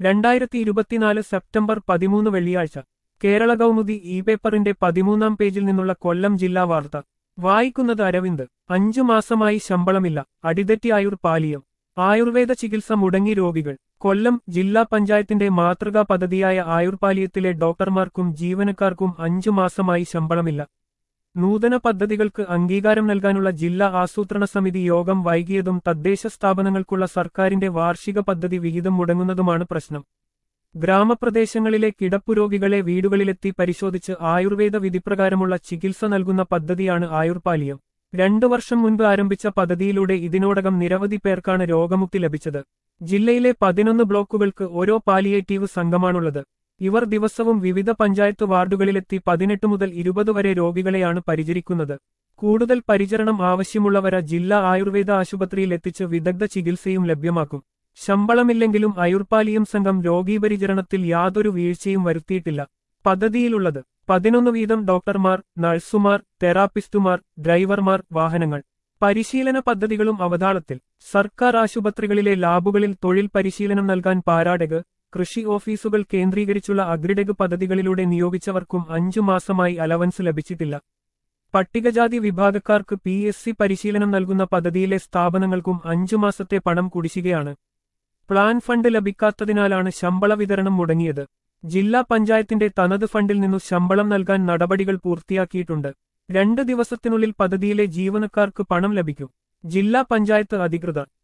രണ്ടായിരത്തി ഇരുപത്തിനാല് സെപ്റ്റംബർ പതിമൂന്ന് വെള്ളിയാഴ്ച കേരള കൗമുദി ഇ പേപ്പറിന്റെ പതിമൂന്നാം പേജിൽ നിന്നുള്ള കൊല്ലം ജില്ലാ വാർത്ത വായിക്കുന്നത് അരവിന്ദ് അഞ്ചു മാസമായി ശമ്പളമില്ല അടിതെറ്റി ആയുർ പാലിയം ആയുർവേദ ചികിത്സ മുടങ്ങി രോഗികൾ കൊല്ലം ജില്ലാ പഞ്ചായത്തിന്റെ മാതൃകാ പദ്ധതിയായ ആയുർപാലിയത്തിലെ ഡോക്ടർമാർക്കും ജീവനക്കാർക്കും അഞ്ചു മാസമായി ശമ്പളമില്ല നൂതന പദ്ധതികൾക്ക് അംഗീകാരം നൽകാനുള്ള ജില്ലാ ആസൂത്രണ സമിതി യോഗം വൈകിയതും തദ്ദേശ സ്ഥാപനങ്ങൾക്കുള്ള സർക്കാരിന്റെ വാർഷിക പദ്ധതി വിഹിതം മുടങ്ങുന്നതുമാണ് പ്രശ്നം ഗ്രാമപ്രദേശങ്ങളിലെ കിടപ്പുരോഗികളെ വീടുകളിലെത്തി പരിശോധിച്ച് ആയുർവേദ വിധിപ്രകാരമുള്ള ചികിത്സ നൽകുന്ന പദ്ധതിയാണ് ആയുർപാലിയം രണ്ടു വർഷം മുൻപ് ആരംഭിച്ച പദ്ധതിയിലൂടെ ഇതിനോടകം നിരവധി പേർക്കാണ് രോഗമുക്തി ലഭിച്ചത് ജില്ലയിലെ പതിനൊന്ന് ബ്ലോക്കുകൾക്ക് ഓരോ പാലിയേറ്റീവ് സംഘമാണുള്ളത് ഇവർ ദിവസവും വിവിധ പഞ്ചായത്ത് വാർഡുകളിലെത്തി പതിനെട്ട് മുതൽ ഇരുപത് വരെ രോഗികളെയാണ് പരിചരിക്കുന്നത് കൂടുതൽ പരിചരണം ആവശ്യമുള്ളവരെ ജില്ലാ ആയുർവേദ ആശുപത്രിയിൽ എത്തിച്ച് വിദഗ്ധ ചികിത്സയും ലഭ്യമാക്കും ശമ്പളമില്ലെങ്കിലും അയുർപാലിയം സംഘം രോഗീപരിചരണത്തിൽ യാതൊരു വീഴ്ചയും വരുത്തിയിട്ടില്ല പദ്ധതിയിലുള്ളത് പതിനൊന്ന് വീതം ഡോക്ടർമാർ നഴ്സുമാർ തെറാപ്പിസ്റ്റുമാർ ഡ്രൈവർമാർ വാഹനങ്ങൾ പരിശീലന പദ്ധതികളും അവതാളത്തിൽ സർക്കാർ ആശുപത്രികളിലെ ലാബുകളിൽ തൊഴിൽ പരിശീലനം നൽകാൻ പാരാടക് കൃഷി ഓഫീസുകൾ കേന്ദ്രീകരിച്ചുള്ള അഗ്രിഡെഗ് പദ്ധതികളിലൂടെ നിയോഗിച്ചവർക്കും അഞ്ചു മാസമായി അലവൻസ് ലഭിച്ചിട്ടില്ല പട്ടികജാതി വിഭാഗക്കാർക്ക് പി എസ് സി പരിശീലനം നൽകുന്ന പദ്ധതിയിലെ സ്ഥാപനങ്ങൾക്കും അഞ്ചു മാസത്തെ പണം കുടിശ്ശികയാണ് പ്ലാൻ ഫണ്ട് ലഭിക്കാത്തതിനാലാണ് ശമ്പള വിതരണം മുടങ്ങിയത് ജില്ലാ പഞ്ചായത്തിന്റെ തനത് ഫണ്ടിൽ നിന്നു ശമ്പളം നൽകാൻ നടപടികൾ പൂർത്തിയാക്കിയിട്ടുണ്ട് രണ്ട് ദിവസത്തിനുള്ളിൽ പദ്ധതിയിലെ ജീവനക്കാർക്ക് പണം ലഭിക്കും ജില്ലാ പഞ്ചായത്ത് അധികൃതർ